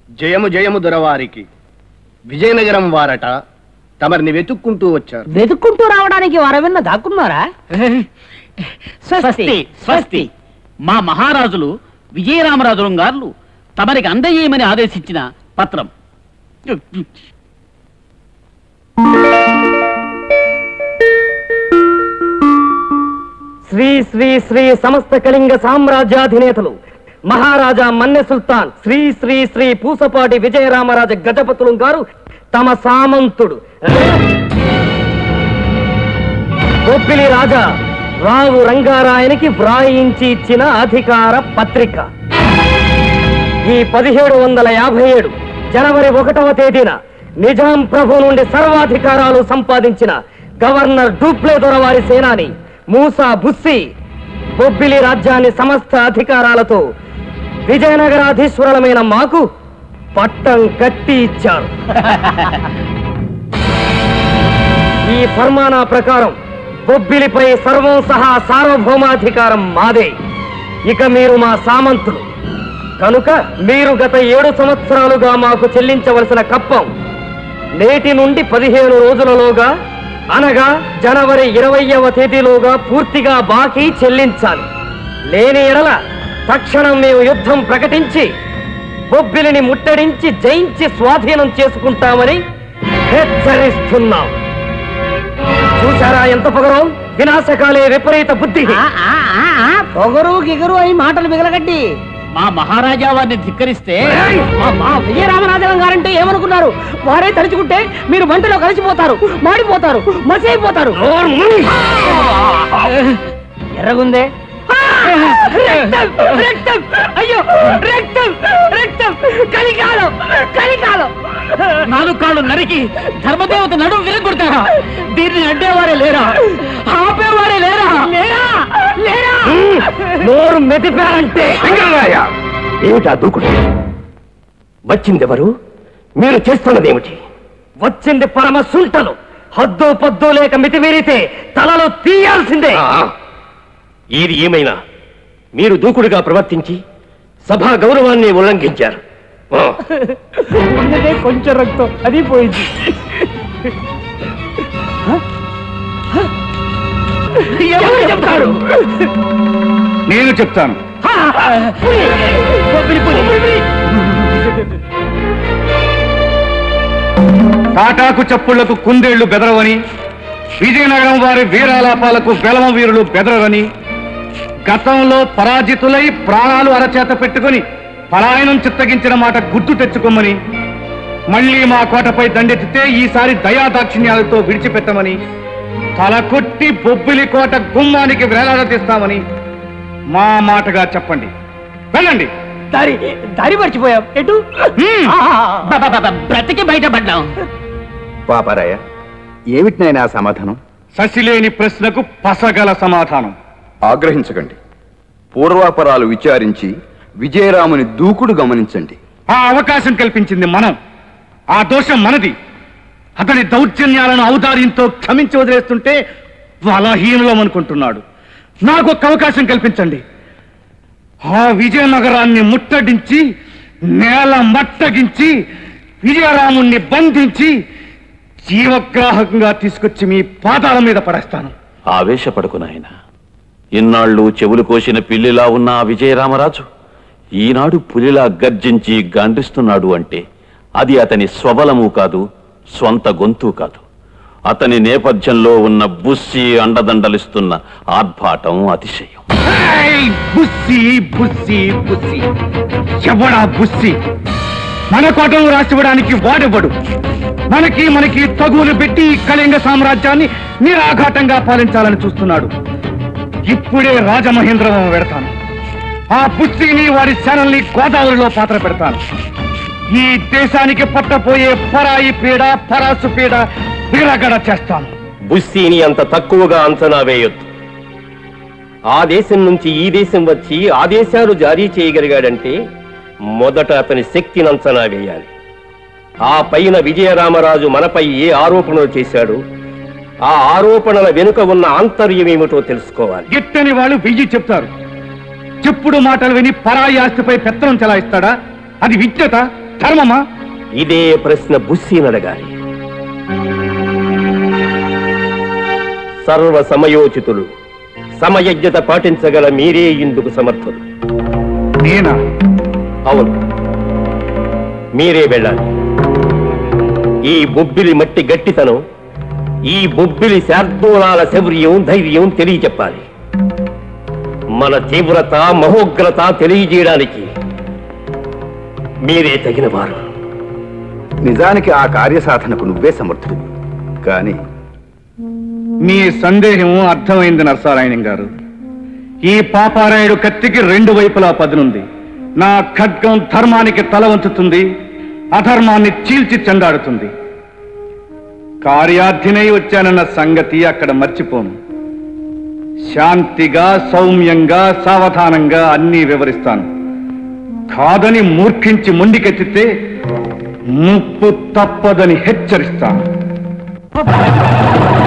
జయము జయము దొరవారికి విజయనగరం వారట తమరిని వెతుక్కుంటూ వచ్చారు వెతుక్కుంటూ రావడానికి వరవిన్న దాక్కున్నారా స్వస్తి స్వస్తి మా మహారాజులు విజయరామరాజులం గారు తమరికి అందజేయమని ఆదేశించిన పత్రం శ్రీ శ్రీ శ్రీ సమస్త కళింగ సామ్రాజ్యాధినేతలు మహారాజా మన్నె సుల్తాన్ శ్రీ శ్రీ శ్రీ పూసపాటి విజయరామరాజ గజపతులు గారు తమ సామంతుడు బొప్పిలి రాజా రావు రంగారాయనికి వ్రాయించి ఇచ్చిన అధికార పత్రిక ఈ పదిహేడు వందల యాభై ఏడు జనవరి ఒకటవ తేదీన నిజాం ప్రభు నుండి సర్వాధికారాలు సంపాదించిన గవర్నర్ డూప్లే దొరవారి సేనాని మూసా బుస్సి బొబ్బిలి రాజ్యాన్ని సమస్త అధికారాలతో విజయనగరాధీశ్వరులమైన మాకు పట్టం కట్టి ఇచ్చారు ఈ ఫర్మానా ప్రకారం బొబ్బిలిపై సర్వం సహా సార్వభౌమాధికారం మాదే ఇక మీరు మా సామంతులు కనుక మీరు గత ఏడు సంవత్సరాలుగా మాకు చెల్లించవలసిన కప్పం నేటి నుండి పదిహేను రోజులలోగా అనగా జనవరి ఇరవయవ తేదీలోగా పూర్తిగా బాకీ చెల్లించాలి లేని ఎడల తక్షణం మేము యుద్ధం ప్రకటించి బొబ్బిలిని ముట్టడించి జయించి స్వాధీనం చేసుకుంటామని హెచ్చరిస్తున్నాం చూసారా ఎంత పొగరో వినాశకాలే విపరీత బుద్ధి పొగరు గిగరు అని మాటలు మిగలగడ్డి మా మహారాజా వారిని ధిక్కరిస్తే మా మా విజయరామనాథం గారంటే ఏమనుకున్నారు వారే తలుచుకుంటే మీరు మంటలో కలిసిపోతారు మాడిపోతారు మసైపోతారు ఎర్రగుందే రక్తం, రక్తం, అయ్యో రక్తం రక్తం కలికాలం కలికాలం నాలుగు కాళ్ళు నరికి ధర్మదేవత నడుము విరగొడతారా దీన్ని అడ్డేవారే లేరా ఆపేవారే లేరా లేరా లేరా నోరు మెదిపారంటే సింగరాయ ఏమిటా దూకుడు వచ్చిందెవరు మీరు చేస్తున్నదేమిటి వచ్చింది పరమ సుంటలు హద్దు పద్దు లేక మితిమీరితే తలలో తీయాల్సిందే ఆ, ఇది ఏమైనా మీరు దూకుడుగా ప్రవర్తించి సభా గౌరవాన్ని ఉల్లంఘించారు ఆ, ఉన్నదే కొంచెం రక్తం అది పోయింది ఎవరు చెప్తారు నేను చెప్తాను తాటాకు చప్పుళ్లకు కుందేళ్లు బెదరవని విజయనగరం వారి వీరాలాపాలకు బెలమ వీరులు బెదరవని గతంలో పరాజితులై ప్రాణాలు అరచేత పెట్టుకుని పలాయనం చిత్తగించిన మాట గుర్తు తెచ్చుకోమని మళ్ళీ మా కోటపై దండెత్తితే ఈసారి దయాదాక్షిణ్యాలతో విడిచిపెట్టమని తల కొట్టి బొబ్బిలి కోట గుమ్మానికి వేలాడదీస్తామని మా మాటగా చెప్పండి వెళ్ళండి దారి దారి మర్చిపోయాం ఎటు హ్మ్. బ- బ- బ- బ్రతికి బయటపడ్డాం పాపారాయ ఏమిటి నాయన ఆ సమాధానం ససిలేని ప్రశ్నకు పసగల సమాధానం ఆగ్రహించకండి పూర్వాపరాలు విచారించి విజయరాముని దూకుడు గమనించండి ఆ అవకాశం కల్పించింది మనం ఆ దోషం మనది అతని దౌర్జన్యాలను ఔదార్యంతో క్షమించి వదిలేస్తుంటే బలహీనులం అనుకుంటున్నాడు నాకు ఒక అవకాశం కల్పించండి ఆ విజయనగరాన్ని ముట్టడించి నేల మట్టగించి విజయరాముణ్ణి బంధించి జీవగ్రాహకంగా తీసుకొచ్చి మీ పాదాల మీద పడేస్తాను ఆవేశపడకు నాయన ఇన్నాళ్ళు చెవులు కోసిన పిల్లిలా ఉన్న ఆ విజయరామరాజు ఈనాడు పులిలా గర్జించి గాండ్రిస్తున్నాడు అంటే అది అతని స్వబలము కాదు స్వంత గొంతు కాదు అతని నేపథ్యంలో ఉన్న బుస్సి అండదండలిస్తున్న ఆర్భాటం అతిశయం ఏయ్! బుస్సి బుస్సి బుస్సి ఎవడా బుస్సి మన కోటను రాసివ్వడానికి వాడెవ్వడు మనకి మనకి తగులు పెట్టి ఈ కళింగ సామ్రాజ్యాన్ని నిరాఘాటంగా పాలించాలని చూస్తున్నాడు ఇప్పుడే రాజమహేంద్రవరం పెడతాను ఆ బుస్సిని వారి సేనల్ని గోదావరిలో పాత్ర పెడతాను ఈ దేశానికి పట్టపోయే పరాయి పీడ పరాసు పీడ విరగడ చేస్తాను బుస్సీని అంత తక్కువగా అంచనా వేయొద్దు ఆ దేశం నుంచి ఈ దేశం వచ్చి ఆదేశాలు జారీ చేయగలిగాడంటే మొదట అతని శక్తిని అంచనా వేయాలి ఆ పైన విజయరామరాజు మనపై ఏ ఆరోపణలు చేశాడు ఆ ఆరోపణల వెనుక ఉన్న ఆంతర్యం ఏమిటో తెలుసుకోవాలి గిట్టని వాళ్ళు వెయ్యి చెప్తారు చెప్పుడు మాటలు విని పరాయి ఆస్తిపై పెత్తనం చెలాయిస్తాడా అది విద్యత ధర్మమా ఇదే ప్రశ్న బుస్సీని అడగాలి సర్వ సమయోచితులు సమయజ్ఞత పాటించగల మీరే ఇందుకు సమర్థులు నేనా అవును మీరే వెళ్ళాలి ఈ బొబ్బిలి మట్టి గట్టితనం ఈ బొబ్బిలి శార్దూలాల శౌర్యం ధైర్యం తెలియచెప్పాలి మన తీవ్రత మహోగ్రత తెలియజేయడానికి మీరే తగిన వారు నిజానికి ఆ కార్యసాధనకు నువ్వే సమర్థుడు కానీ మీ సందేహం అర్థమైంది నరసారాయణం గారు ఈ పాపారాయుడు కత్తికి రెండు వైపులా పదునుంది నా ఖడ్గం ధర్మానికి తల వంచుతుంది అధర్మాన్ని చీల్చి చెండాడుతుంది కార్యార్థినై వచ్చానన్న సంగతి అక్కడ మర్చిపోను శాంతిగా సౌమ్యంగా సావధానంగా అన్నీ వివరిస్తాను కాదని మూర్ఖించి ముండికెత్తితే ముప్పు తప్పదని హెచ్చరిస్తాను